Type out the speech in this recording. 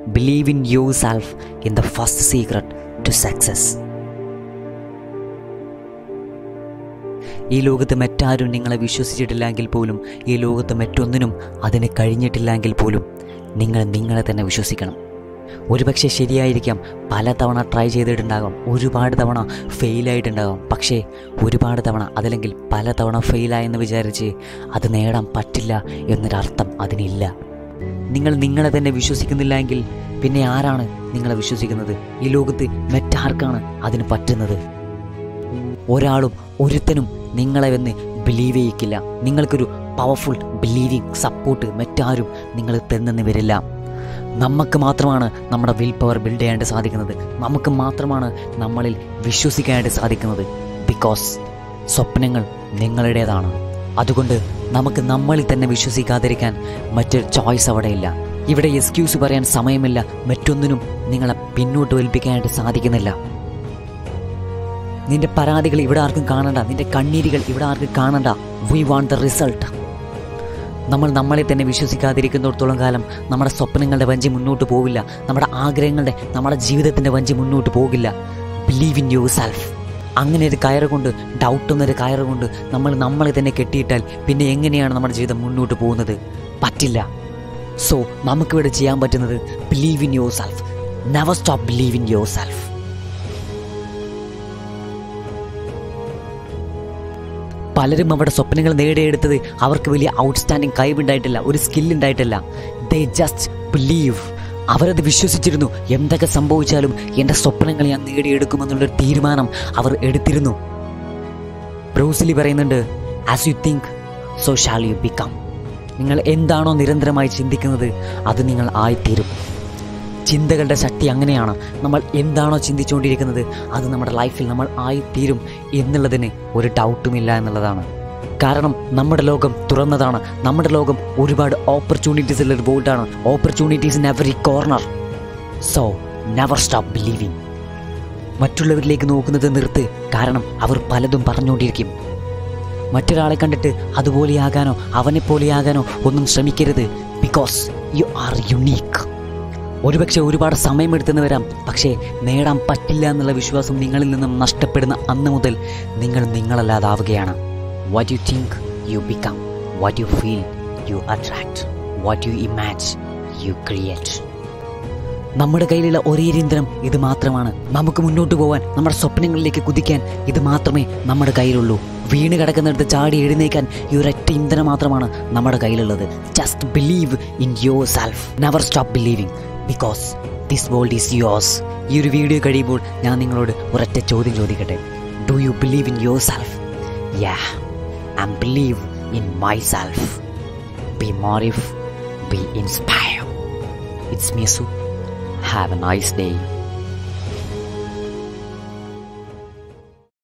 Believe in you self in the first secret to success ഈ ലോകത്ത് മറ്റാരും നിങ്ങളെ വിശ്വസിച്ചിട്ടില്ലെങ്കിൽ പോലും ഈ ലോകത്ത് മറ്റൊന്നിനും അതിന് കഴിഞ്ഞിട്ടില്ലെങ്കിൽ പോലും നിങ്ങൾ നിങ്ങളെ തന്നെ വിശ്വസിക്കണം ഒരുപക്ഷെ ശരിയായിരിക്കാം പല തവണ ട്രൈ ചെയ്തിട്ടുണ്ടാകാം ഒരുപാട് തവണ ഫെയിലായിട്ടുണ്ടാകാം പക്ഷേ ഒരുപാട് തവണ അതല്ലെങ്കിൽ പല തവണ ഫെയിലായെന്ന് വിചാരിച്ച് അത് നേടാൻ പറ്റില്ല എന്നൊരർത്ഥം അതിനില്ല നിങ്ങൾ നിങ്ങളെ തന്നെ വിശ്വസിക്കുന്നില്ല എങ്കിൽ പിന്നെ ആരാണ് നിങ്ങളെ വിശ്വസിക്കുന്നത് ഈ ലോകത്ത് മറ്റാർക്കാണ് അതിന് പറ്റുന്നത് ഒരാളും ഒരുത്തനും നിങ്ങളെ വന്ന് ബിലീവ് ചെയ്യിക്കില്ല നിങ്ങൾക്കൊരു പവർഫുൾ ബിലീവിങ് സപ്പോർട്ട് മറ്റാരും നിങ്ങൾ തന്നെന്ന് വരില്ല നമുക്ക് മാത്രമാണ് നമ്മുടെ വിൽ പവർ ബിൽഡ് ചെയ്യാനായിട്ട് സാധിക്കുന്നത് നമുക്ക് മാത്രമാണ് നമ്മളിൽ വിശ്വസിക്കാനായിട്ട് സാധിക്കുന്നത് ബിക്കോസ് സ്വപ്നങ്ങൾ നിങ്ങളുടേതാണ് അതുകൊണ്ട് നമുക്ക് നമ്മളിൽ തന്നെ വിശ്വസിക്കാതിരിക്കാൻ മറ്റൊരു ചോയ്സ് അവിടെയില്ല ഇവിടെ എക്സ്ക്യൂസ് പറയാൻ സമയമില്ല മറ്റൊന്നിനും നിങ്ങളെ പിന്നോട്ട് വലിപ്പിക്കാനായിട്ട് സാധിക്കുന്നില്ല നിന്റെ പരാതികൾ ഇവിടെ ആർക്കും കാണണ്ട നിന്റെ കണ്ണീരുകൾ ഇവിടെ ആർക്കും കാണണ്ട വി വാണ്ട് ദ റിസൾട്ട് നമ്മൾ നമ്മളെ തന്നെ വിശ്വസിക്കാതിരിക്കുന്നിടത്തോളം കാലം നമ്മുടെ സ്വപ്നങ്ങളുടെ വഞ്ചി മുന്നോട്ട് പോവില്ല നമ്മുടെ ആഗ്രഹങ്ങളുടെ നമ്മുടെ ജീവിതത്തിൻ്റെ വഞ്ചി മുന്നോട്ട് പോകില്ല ബിലീവ് ഇൻ യുവർ സെൽഫ് അങ്ങനെ ഒരു കയറ് കൊണ്ട് ഡൗട്ട് എന്നൊരു കയറ് കൊണ്ട് നമ്മൾ നമ്മളെ തന്നെ കെട്ടിയിട്ടാൽ പിന്നെ എങ്ങനെയാണ് നമ്മുടെ ജീവിതം മുന്നോട്ട് പോകുന്നത് പറ്റില്ല സോ നമുക്കിവിടെ ചെയ്യാൻ പറ്റുന്നത് believe in yourself never stop believe in yourself പലരും അവിടെ സ്വപ്നങ്ങൾ നേടിയെടുത്തത് അവർക്ക് വലിയ ഔട്ട്സ്റ്റാൻഡിങ് കഴിവുണ്ടായിട്ടില്ല ഒരു സ്കിൽ ഉണ്ടായിട്ടില്ല ദേ ജസ്റ്റ് ബിലീവ് അവരത് വിശ്വസിച്ചിരുന്നു എന്തൊക്കെ സംഭവിച്ചാലും എൻ്റെ സ്വപ്നങ്ങൾ ഞാൻ നേടിയെടുക്കുമെന്നുള്ളൊരു തീരുമാനം അവർ എടുത്തിരുന്നു ബ്രൂസിലി പറയുന്നുണ്ട് as you think so shall you become നിങ്ങൾ എന്താണോ നിരന്തരമായി ചിന്തിക്കുന്നത് അത് നിങ്ങൾ ആയിത്തീരും ചിന്തകളുടെ ശക്തി അങ്ങനെയാണ് നമ്മൾ എന്താണോ ചിന്തിച്ചുകൊണ്ടിരിക്കുന്നത് അത് നമ്മുടെ ലൈഫിൽ നമ്മൾ ആയിത്തീരും എന്നുള്ളതിന് ഒരു ഡൗട്ടുമില്ല എന്നുള്ളതാണ് കാരണം നമ്മുടെ ലോകം തുറന്നതാണ് നമ്മുടെ ലോകം ഒരുപാട് ഓപ്പർച്യൂണിറ്റീസ് ഉള്ള ഒരു വേൾഡാണ് opportunities in every corner so never stop believing മറ്റുള്ളവരിലേക്ക് നോക്കുന്നത് നിർത്ത് കാരണം അവർ പലതും പറഞ്ഞുകൊണ്ടിരിക്കും മറ്റൊരാളെ കണ്ടിട്ട് അതുപോലെയാകാനോ അവനെ പോലെയാകാനോ ഒന്നും ശ്രമിക്കരുത് ബിക്കോസ് യു ആർ യുണീക്ക് ഒരുപക്ഷെ ഒരുപാട് സമയമെടുത്തെന്ന് വരാം പക്ഷേ നേടാൻ പറ്റില്ല എന്നുള്ള വിശ്വാസം നിങ്ങളിൽ നിന്നും നഷ്ടപ്പെടുന്ന അന്ന് മുതൽ നിങ്ങൾ നിങ്ങളല്ലാതാവുകയാണ് what you think you become what you feel you attract what you imagine you create നമ്മുടെ കയ്യിലുള്ള ഒരേ ഇന്ധനം ഇത് മാത്രമാണ് നമുക്ക് മുന്നോട്ട് പോകാൻ നമ്മുടെ സ്വപ്നങ്ങളിലേക്ക് കുതിക്കാൻ ഇത് മാത്രമേ നമ്മുടെ കയ്യിലുള്ളൂ വീണ് കിടക്കുന്നിടത്ത് ചാടി എഴുന്നേക്കാൻ ഈ ഒരൊറ്റ ഇന്ധനം മാത്രമാണ് നമ്മുടെ കയ്യിലുള്ളത് just believe in yourself never stop believing because this world is yours ഈ ഒരു വീഡിയോ കഴിയുമ്പോൾ ഞാൻ നിങ്ങളോട് ഒരൊറ്റ ചോദ്യം ചോദിക്കട്ടെ do you believe in yourself yeah I believe in myself be മോറിഫ് ബി ഇൻസ്പയർ ഇറ്റ്സ് മീസു Have a nice day.